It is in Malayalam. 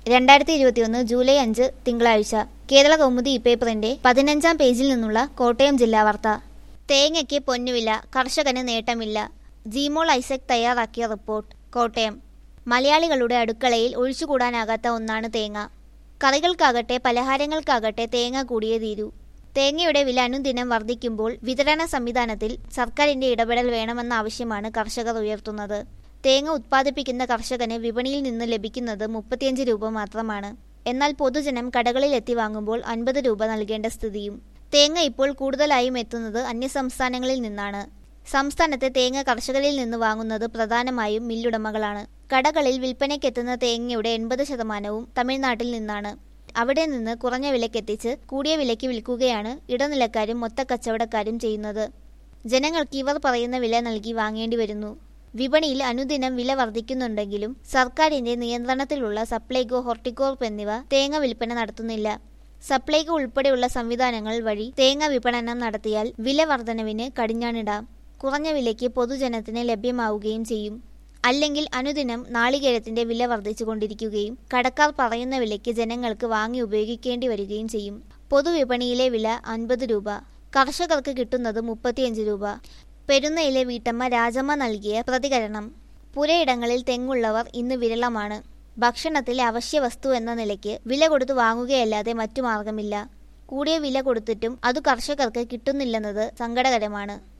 രണ്ടായിരത്തി ഇരുപത്തിയൊന്ന് ജൂലൈ അഞ്ച് തിങ്കളാഴ്ച കേരള കൗമുദി ഇപ്പേപ്പറിന്റെ പതിനഞ്ചാം പേജിൽ നിന്നുള്ള കോട്ടയം ജില്ലാ വാർത്ത തേങ്ങയ്ക്ക് പൊന്നുവില കർഷകന് നേട്ടമില്ല ജീമോൾ ഐസക് തയ്യാറാക്കിയ റിപ്പോർട്ട് കോട്ടയം മലയാളികളുടെ അടുക്കളയിൽ ഒഴിച്ചുകൂടാനാകാത്ത ഒന്നാണ് തേങ്ങ കറികൾക്കാകട്ടെ പലഹാരങ്ങൾക്കാകട്ടെ തേങ്ങ കൂടിയേ തീരൂ തേങ്ങയുടെ വില അനുദിനം വർദ്ധിക്കുമ്പോൾ വിതരണ സംവിധാനത്തിൽ സർക്കാരിന്റെ ഇടപെടൽ വേണമെന്ന ആവശ്യമാണ് കർഷകർ ഉയർത്തുന്നത് തേങ്ങ ഉത്പാദിപ്പിക്കുന്ന കർഷകന് വിപണിയിൽ നിന്ന് ലഭിക്കുന്നത് മുപ്പത്തിയഞ്ച് രൂപ മാത്രമാണ് എന്നാൽ പൊതുജനം കടകളിൽ എത്തി വാങ്ങുമ്പോൾ അൻപത് രൂപ നൽകേണ്ട സ്ഥിതിയും തേങ്ങ ഇപ്പോൾ കൂടുതലായും എത്തുന്നത് അന്യസംസ്ഥാനങ്ങളിൽ നിന്നാണ് സംസ്ഥാനത്തെ തേങ്ങ കർഷകരിൽ നിന്ന് വാങ്ങുന്നത് പ്രധാനമായും മില്ലുടമകളാണ് കടകളിൽ വിൽപ്പനയ്ക്കെത്തുന്ന തേങ്ങയുടെ എൺപത് ശതമാനവും തമിഴ്നാട്ടിൽ നിന്നാണ് അവിടെ നിന്ന് കുറഞ്ഞ വിലക്കെത്തിച്ച് കൂടിയ വിലയ്ക്ക് വിൽക്കുകയാണ് ഇടനിലക്കാരും മൊത്തക്കച്ചവടക്കാരും ചെയ്യുന്നത് ജനങ്ങൾക്ക് ഇവർ പറയുന്ന വില നൽകി വാങ്ങേണ്ടി വരുന്നു വിപണിയിൽ അനുദിനം വില വർദ്ധിക്കുന്നുണ്ടെങ്കിലും സർക്കാരിന്റെ നിയന്ത്രണത്തിലുള്ള സപ്ലൈകോ ഹോർട്ടികോർപ്പ് എന്നിവ തേങ്ങ വിൽപ്പന നടത്തുന്നില്ല സപ്ലൈകോ ഉൾപ്പെടെയുള്ള സംവിധാനങ്ങൾ വഴി തേങ്ങ വിപണനം നടത്തിയാൽ വില വർധനവിന് കടിഞ്ഞാണിടാം കുറഞ്ഞ വിലയ്ക്ക് പൊതുജനത്തിന് ലഭ്യമാവുകയും ചെയ്യും അല്ലെങ്കിൽ അനുദിനം നാളികേരത്തിന്റെ വില വർദ്ധിച്ചുകൊണ്ടിരിക്കുകയും കടക്കാർ പറയുന്ന വിലയ്ക്ക് ജനങ്ങൾക്ക് വാങ്ങി ഉപയോഗിക്കേണ്ടി വരികയും ചെയ്യും പൊതുവിപണിയിലെ വില അൻപത് രൂപ കർഷകർക്ക് കിട്ടുന്നത് മുപ്പത്തിയഞ്ച് രൂപ പെരുന്നയിലെ വീട്ടമ്മ രാജമ്മ നൽകിയ പ്രതികരണം പുരയിടങ്ങളിൽ തെങ്ങുള്ളവർ ഇന്ന് വിരളമാണ് ഭക്ഷണത്തിലെ അവശ്യ വസ്തു എന്ന നിലയ്ക്ക് വില കൊടുത്തു വാങ്ങുകയല്ലാതെ മറ്റു മാർഗമില്ല കൂടിയ വില കൊടുത്തിട്ടും അത് കർഷകർക്ക് കിട്ടുന്നില്ലെന്നത് സങ്കടകരമാണ്